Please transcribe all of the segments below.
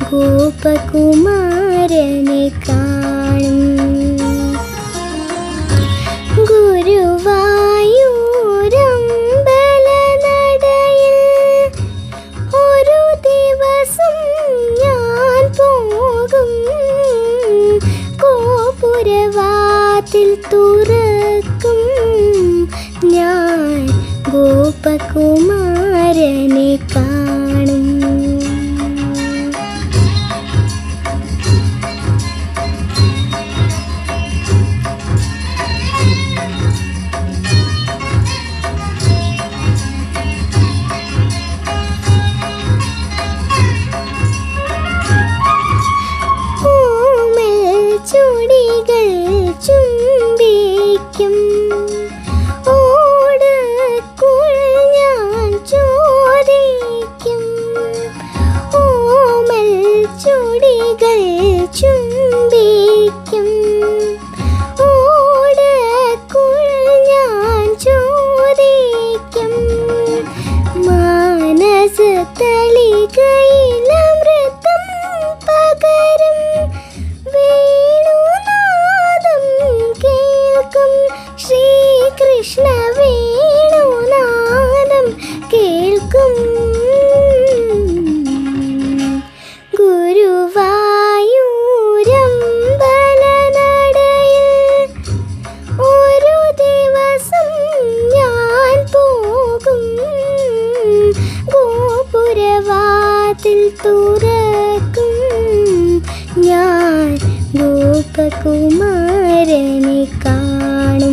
ഗോപകുമാരനെ കാണും ഗുരുവായൂരമ്പലനടയിൽ ഒരു ദിവസം ഞാൻ പോകും ഗോപുരവാതിൽ തുറക്കും ഞാൻ ഗോപകുമാരനെ കാണും ഓമൽ ചുടികൾ ചുംബിക്കും ഓടക്കുഴൽ ഞാൻ ചോദിക്കും ഓമൽ ചുടികൾ ചുംബിക്കും ഓടക്കുഴൽ ഞാൻ ചോദിക്കും മാനസ തളികയിലമൃതം പകരും വേണുനാദം കേൾക്കും ശ്രീകൃഷ്ണ വേണുനാദം കേൾക്കും ഗുരുവായൂരമ്പലനടയിൽ ഒരു ദിവസം ഞാൻ പോകും ഗോപുരവാതിൽ തുറക്കും ഞാൻ ഗോപകുമാരനെ കാണും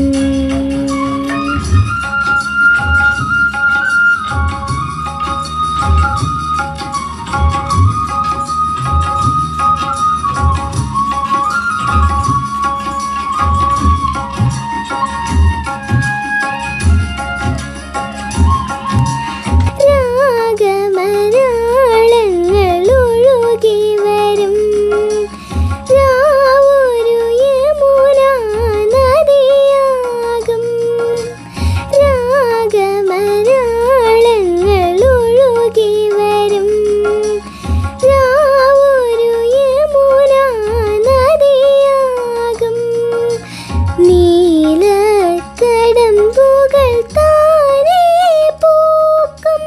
രാഗമനാളങ്ങൾ ഒഴുകി വരും രാവൊരു യമുനാ നദിയാകും രാഗമനാളങ്ങൾ ഒഴുകി വരും രാവൊരു യമുനാ നദിയാകും നീലക്കടമ്പുകൾ താനേ പൂക്കും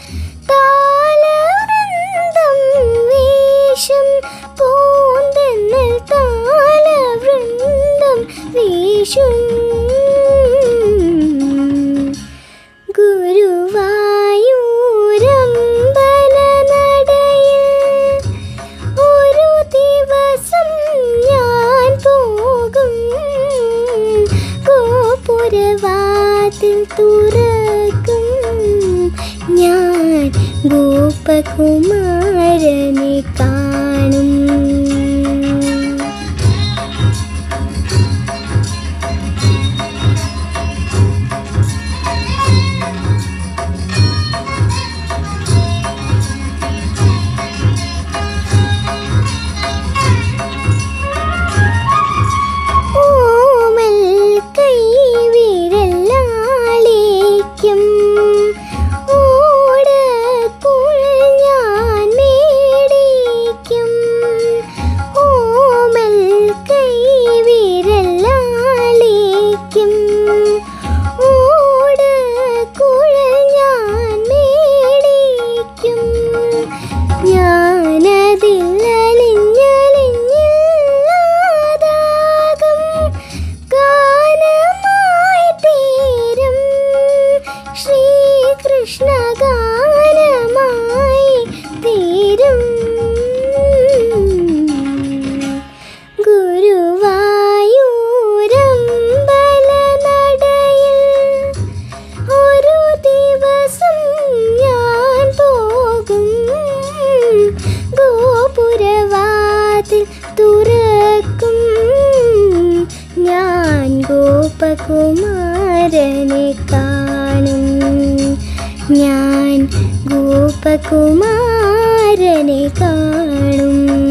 താലവൃന്ദം വീശും പൂന്തെന്നൽ താലവൃന്ദം വീശും ഗുരുവായൂരമ്പലനടയിൽ ഒരു ദിവസം ഞാൻ പോകും ഗോപുരവാതിൽ തുറക്കും ഞാൻ ഗോപകുമാരനെ കാണും ഓമൽ കൈവിരലാളിക്കും ഓടക്കുഴൽ ഞാൻ മേടിക്കും ഓമൽ കൈവിരലാളിക്കും ഓടക്കുഴൽ ഞാൻ മേടിക്കും ഞാനതിലലിഞ്ഞലിഞ്ഞില്ലാതാകും ഗാനമായി തീരും ശ്രീകൃഷ്ണ ഗാനമായി തീരും ഗുരുവായൂരമ്പലനടയിൽ ഒരു ദിവസം ഞാൻ പോകും ഗോപുരവാതിൽ തുറക്കും ഞാൻ ഗോപകുമാരനെ കാണും ഞാൻ ഗോപകുമാരനെ കാണും